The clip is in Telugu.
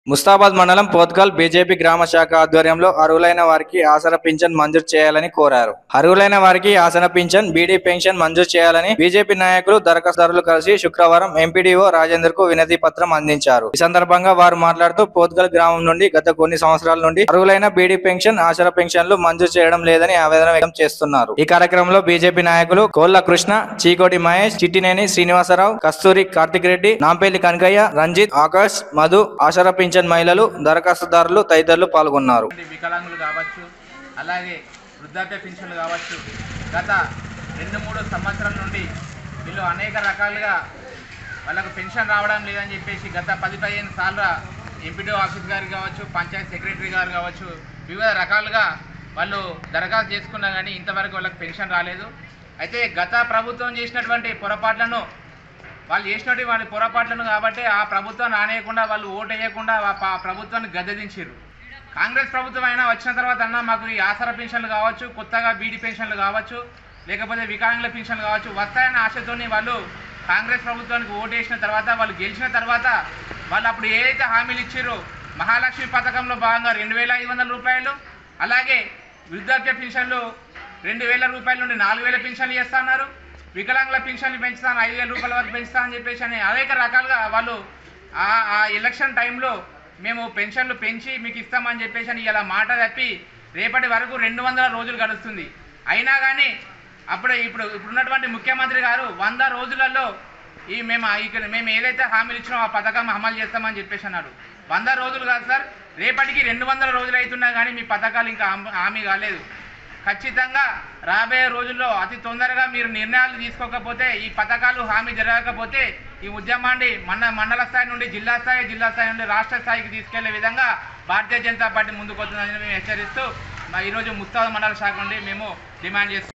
ముస్తాబాద్ మండలం పోత్కల్ బీజేపీ గ్రామ శాఖ ఆధ్వర్యంలో అర్హులైన వారికి ఆసన పింఛన్ మంజూరు చేయాలని కోరారు అర్హులైన వారికి ఆసన పింఛన్ బీడీ పెన్షన్ మంజూరు చేయాలని బీజేపీ నాయకులు దరఖాస్తుదారులు కలిసి శుక్రవారం ఎంపీడీఓ రాజేందర్ కు వినతి పత్రం అందించారు ఈ సందర్భంగా వారు మాట్లాడుతూ పోత్కల్ గ్రామం నుండి గత కొన్ని సంవత్సరాల నుండి అర్హులైన బీడీ పెన్షన్ ఆసన పెన్షన్లు మంజూరు చేయడం లేదని ఆవేదన వ్యక్తం చేస్తున్నారు ఈ కార్యక్రమంలో బీజేపీ నాయకులు కోళ్ల కృష్ణ చీకోటి మహేష్ చిట్టినేని శ్రీనివాసరావు కస్తూరి కార్తిక్ రెడ్డి నాంపల్లి కనకయ్య రంజిత్ ఆకాష్ మధు ఆసర పింఛన్ మహిళలు దరఖాస్తుదారులు తదితరులు పాల్గొన్నారు అంటే వికలాంగులు కావచ్చు అలాగే వృద్ధాప్య పింఛన్లు కావచ్చు గత రెండు మూడు సంవత్సరాల నుండి వీళ్ళు అనేక రకాలుగా వాళ్ళకు పెన్షన్ రావడం లేదని చెప్పేసి గత పది పదిహేను సార్లు ఎంపీడీ ఆఫీస్ గారు కావచ్చు పంచాయత్ సెక్రటరీ గారు కావచ్చు వివిధ రకాలుగా వాళ్ళు దరఖాస్తు చేసుకున్నా కానీ ఇంతవరకు వాళ్ళకి పెన్షన్ రాలేదు అయితే గత ప్రభుత్వం చేసినటువంటి పొరపాట్లను వాళ్ళు చేసినటువంటి వాళ్ళ పొరపాట్లను కాబట్టి ఆ ప్రభుత్వాన్ని ఆనేయకుండా వాళ్ళు ఓటు వేయకుండా ఆ ప- ప్రభుత్వాన్ని గద్దెదించారు కాంగ్రెస్ ప్రభుత్వం అయినా వచ్చిన తర్వాత అన్న మాకు ఈ ఆసరా పెన్షన్లు కావచ్చు కొత్తగా బీడీ పెన్షన్లు కావచ్చు లేకపోతే వికలాంగుల పెన్షన్లు కావచ్చు వస్తాయన్న ఆశతోని వాళ్ళు కాంగ్రెస్ ప్రభుత్వానికి ఓటు వేసిన తర్వాత వాళ్ళు గెలిచిన తర్వాత వాళ్ళు అప్పుడు ఏదైతే హామీలు ఇచ్చారో మహాలక్ష్మి పథకంలో భాగంగా రెండు వేల ఐదు వందల రూపాయలు అలాగే వృద్ధాప్య పెన్షన్లు రెండు వేల రూపాయల నుండి నాలుగు వేల పెన్షన్లు చేస్తున్నారు వికలాంగుల పెన్షన్లు పెంచుతాను ఐదు వేల రూపాయల వరకు పెంచుతా అని చెప్పేసి అని అనేక రకాలుగా వాళ్ళు ఆ ఆ ఎలక్షన్ టైంలో మేము పెన్షన్లు పెంచి మీకు ఇస్తామని చెప్పేసి అని ఇలా మాట తప్పి రేపటి వరకు రెండు వందల రోజులు గడుస్తుంది అయినా కానీ అప్పుడు ఇప్పుడు ఇప్పుడున్నటువంటి ముఖ్యమంత్రి గారు వంద రోజులలో ఈ మేము ఇక్కడ మేము ఏదైతే హామీలు ఇచ్చినామో ఆ పథకం అమలు చేస్తామని చెప్పేసి అన్నాడు వంద రోజులు కాదు సార్ రేపటికి రెండు వందల రోజులు అవుతున్నా కానీ మీ పథకాలు ఇంకా హామీ- హామీ కాలేదు ఖచ్చితంగా రాబోయే రోజుల్లో అతి తొందరగా మీరు నిర్ణయాలు తీసుకోకపోతే ఈ పథకాలు హామీ జరగకపోతే ఈ ఉద్యమాన్ని మన మండల స్థాయి నుండి జిల్లా స్థాయి జిల్లా స్థాయి నుండి రాష్ట్ర స్థాయికి తీసుకెళ్లే విధంగా భారతీయ జనతా పార్టీ ముందుకు వస్తుందని మేము హెచ్చరిస్తూ మా ఈరోజు ముస్తాబ్ మండల శాఖ నుండి మేము డిమాండ్ చేస్తున్నాం